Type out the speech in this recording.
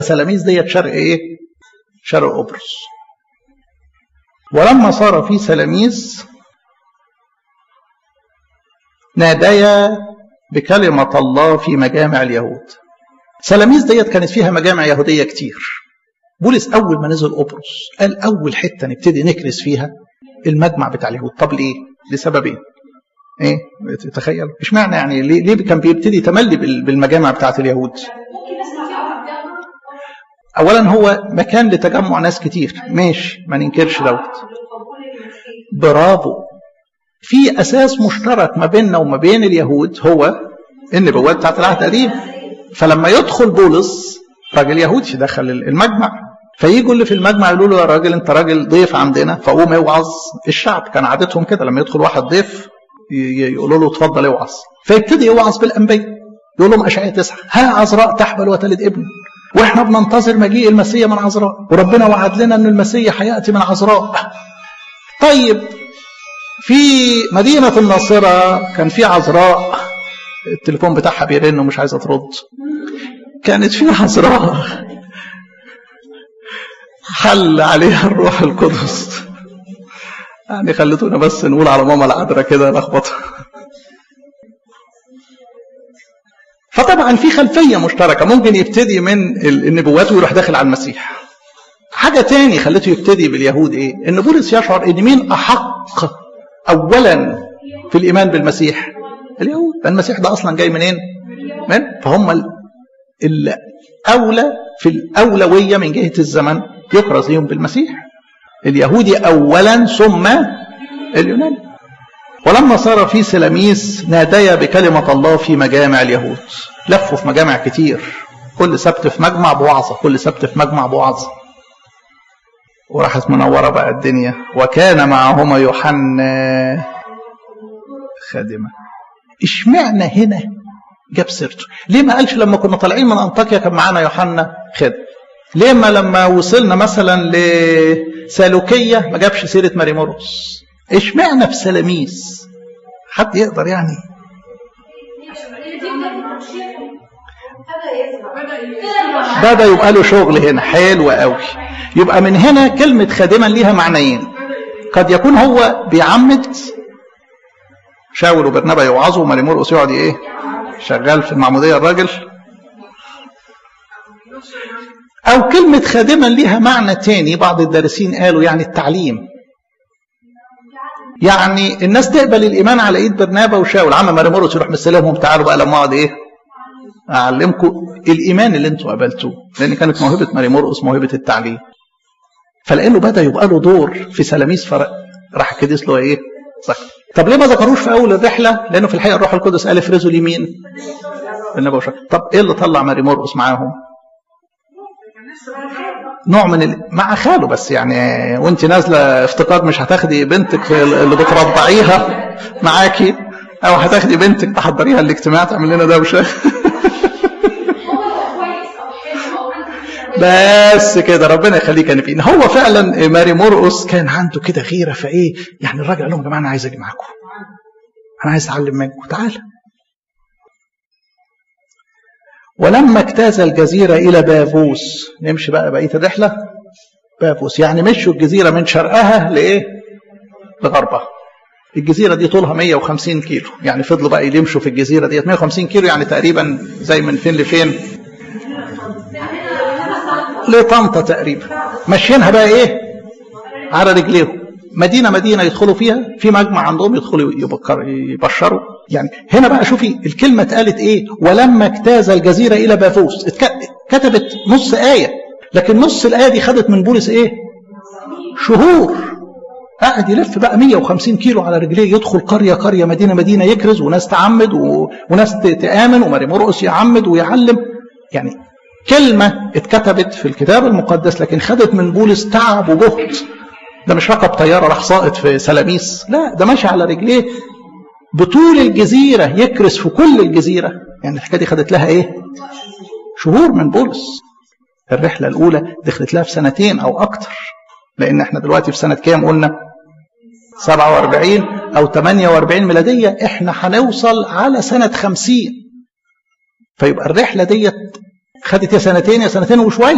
سلاميس ديت شرق ايه شرق قبرص ولما صار في سلاميس ناديا بكلمة الله في مجامع اليهود سلاميس ديت كانت فيها مجامع يهودية كتير بولس أول ما نزل قبرص قال أول حتة نبتدي نكرس فيها المجمع بتاع اليهود طب ليه؟ لسببين ايه تخيل اشمعنى يعني ليه, ليه كان بيبتدي يتملي بالمجامع بتاعت اليهود اولا هو مكان لتجمع ناس كتير ماشي ما ننكرش دوت برافو في اساس مشترك ما بيننا وما بين اليهود هو النبوات بتاعت العهد القديم فلما يدخل بولس راجل يهودي دخل المجمع فيجوا اللي في المجمع يقولوا له يا راجل انت راجل ضيف عندنا فقوم اوعظ الشعب كان عادتهم كده لما يدخل واحد ضيف يقولوا له اتفضل اوعظ فيبتدي يوعظ بالانبياء يقول لهم اشعياء تسعه ها عذراء تحبل وتلد ابن واحنا بننتظر مجيء المسيح من عذراء وربنا وعد لنا ان المسيح هياتي من عذراء طيب في مدينه الناصره كان في عذراء التليفون بتاعها بيرن ومش عايزه ترد كانت في عذراء حل عليها الروح القدس يعني خلتونا بس نقول على ماما العذراء كده لخبطه فطبعا في خلفيه مشتركه ممكن يبتدي من النبوات ويروح داخل على المسيح حاجه تاني خلته يبتدي باليهود ايه ان بولس يشعر ان مين احق اولا في الايمان بالمسيح اليهود المسيح ده اصلا جاي منين من فهم الاولى في الاولويه من جهه الزمن يكرز ليهم بالمسيح اليهودي اولا ثم اليوناني ولما صار في سلاميس ناديا بكلمة الله في مجامع اليهود لفوا في مجامع كتير كل سبت في مجمع بوعظة كل سبت في مجمع بوعظة وراحت منورة بقى الدنيا وكان معهما يوحنا خادمة اشمعنى هنا جاب سيرته ليه ما قالش لما كنا طالعين من أنطاكيا كان معانا يوحنا خادم ليه ما لما وصلنا مثلا لسالوكية ما جابش سيرة ماري مرقس اشمعنى في سلاميس حد يقدر يعني بدا يبقى له شغل هنا حلو قوي يبقى من هنا كلمة خادما ليها معنيين قد يكون هو بيعمد شاول وبرنابا يوعظوا وماري مرقس يقعد ايه شغال في المعمودية الراجل أو كلمة خادما ليها معنى تاني بعض الدارسين قالوا يعني التعليم يعني الناس تقبل الإيمان على إيد برنابا وشاول عم ماري مرقس يروح مستلمهم تعالوا بقى لما أقعد إيه أعلمكم الإيمان اللي أنتوا قبلتوه لأن كانت موهبة ماري مرقس موهبة التعليم فلأنه بدأ يبقى له دور في سلاميس فرق راح كديس له إيه ذكر طب ليه ما ذكروش في أول الرحلة لأنه في الحقيقة الروح القدس قال افرزوا اليمين برنابا وشاول طب إيه اللي طلع ماري مرقس معاهم نوع من ال... مع خاله بس يعني وانت نازله افتقاد مش هتاخدي بنتك اللي بترضعيها معاكي او هتاخدي بنتك تحضريها الاجتماع تعمل لنا دوشه بس كده ربنا يخليك يا نبينا هو فعلا ماري مرقس كان عنده كده غيره فايه يعني الراجل قال لهم يا جماعه انا عايز اجي معاكم انا عايز اتعلم منكم تعالى ولما اجتاز الجزيرة إلى بافوس نمشي بقى بقية الرحلة بافوس يعني مشوا الجزيرة من شرقها لإيه لغربها الجزيرة دي طولها 150 كيلو يعني فضلوا بقى يمشوا في الجزيرة دي 150 كيلو يعني تقريبا زي من فين لفين لطنطا تقريبا ماشيينها بقى ايه على رجليهم مدينة مدينة يدخلوا فيها في مجمع عندهم يدخلوا يبشروا يعني هنا بقى شوفي الكلمة اتقالت ايه ولما اجتاز الجزيرة الى بافوس كتبت نص آية لكن نص الآية دي خدت من بولس ايه شهور قاعد يلف بقى 150 كيلو على رجليه يدخل قرية قرية مدينة مدينة يكرز وناس تعمد و... وناس تآمن وماري مرقس يعمد ويعلم يعني كلمة اتكتبت في الكتاب المقدس لكن خدت من بولس تعب وجهد ده مش ركب طيارة راح ساقط في سلاميس لا ده ماشي على رجليه بطول الجزيرة يكرس في كل الجزيرة يعني الحكاية دي خدت لها ايه شهور من بولس الرحلة الأولى دخلت لها في سنتين أو أكتر لأن احنا دلوقتي في سنة كام قلنا 47 أو 48 ميلادية احنا هنوصل على سنة 50 فيبقى الرحلة ديت خدت يا سنتين يا سنتين وشوية